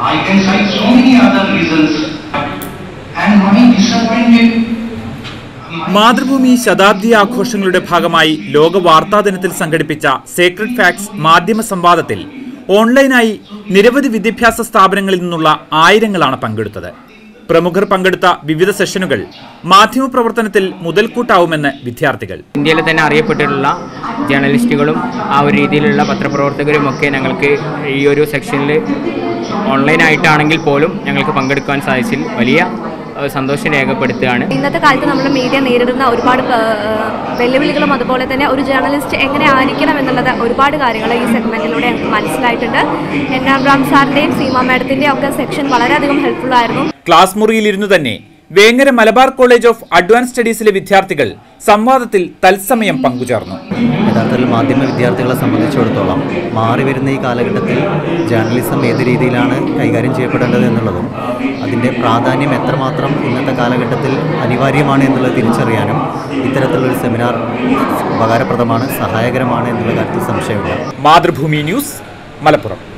I can cite so many other reasons. And my disappointment. my Mathrubhumi ശതാബ്ദി ആഘോഷങ്ങളുടെ ഭാഗമായി ലോക വാർത്താ ദിനത്തിൽ സംഘടിപ്പിച്ച സേക്രഡ് ഫാക്ട്സ് മാധ്യമ സംവാദത്തിൽ ഓൺലൈനായി നിരവധി വിദ്യാഭ്യാസ സ്ഥാപനങ്ങളിൽ നിന്നുള്ള ആയിരങ്ങളാണ് പങ്കെടുത്തത് പ്രമുഖർ പങ്കെടുത്ത വിവിധ സെഷനുകൾ മാധ്യമപ്രവർത്തനത്തിൽ മുതൽക്കൂട്ടാവുമെന്ന് വിദ്യാർത്ഥികൾ ഇന്ത്യയിൽ തന്നെ അറിയപ്പെട്ടിട്ടുള്ള ജേർണലിസ്റ്റുകളും ആ ഒരു രീതിയിലുള്ള പത്രപ്രവർത്തകരും ഒക്കെ ഞങ്ങൾക്ക് ഈ ഒരു സെക്ഷനിൽ ഓൺലൈനായിട്ടാണെങ്കിൽ പോലും ഞങ്ങൾക്ക് പങ്കെടുക്കാൻ സാധിച്ചതിൽ വലിയ ഏഹ്, സന്തോഷം രേഖപ്പെടുത്തുകയാണ് ഇന്നത്തെ കാലത്ത് നമ്മുടെ മീഡിയ നേരിടുന്ന ഒരുപാട് പ- ഏഹ് വെല്ലുവിളികളും അതുപോലെ തന്നെ ഒരു ജേർണലിസ്റ്റ് എങ്ങനെ ആയിരിക്കണം എന്നുള്ളത് ഒരുപാട് കാര്യങ്ങൾ ഈ സെഗ്മെന്റിലൂടെ ഞങ്ങൾക്ക് മനസ്സിലായിട്ടുണ്ട് എൻ ആർ ബ്രാം സാറിൻ്റെയും സീമ മാഡത്തിൻ്റെയും ഒക്കെ സെക്ഷൻ വളരെയധികം ഹെൽപ്ഫുൾ ആയിരുന്നു ക്ലാസ് മുറിയിലിരുന്നു തന്നെ Vengara Malabar college of advance സ്റ്റഡീസിലെ വിദ്യാർത്ഥികൾ സംവാദത്തിൽ തത്സമയം പങ്കുചേർന്നു യഥാർത്ഥത്തിൽ മാധ്യമ വിദ്യാർത്ഥികളെ സംബന്ധിച്ചിടത്തോളം മാറി വരുന്ന ഈ കാലഘട്ടത്തിൽ ജേർണലിസം ഏത് രീതിയിലാണ് കൈകാര്യം ചെയ്യപ്പെടേണ്ടത് എന്നുള്ളതും അതിൻ്റെ പ്രാധാന്യം എത്രമാത്രം ഇന്നത്തെ കാലഘട്ടത്തിൽ അനിവാര്യമാണ് എന്നുള്ളത് തിരിച്ചറിയാനും ഇത്തരത്തിലുള്ളൊരു സെമിനാർ ഉപകാരപ്രദമാണ് സഹായകരമാണ് എന്നുള്ള കാര്യത്തിൽ സംശയമില്ല മാതൃഭൂമി ന്യൂസ് മലപ്പുറം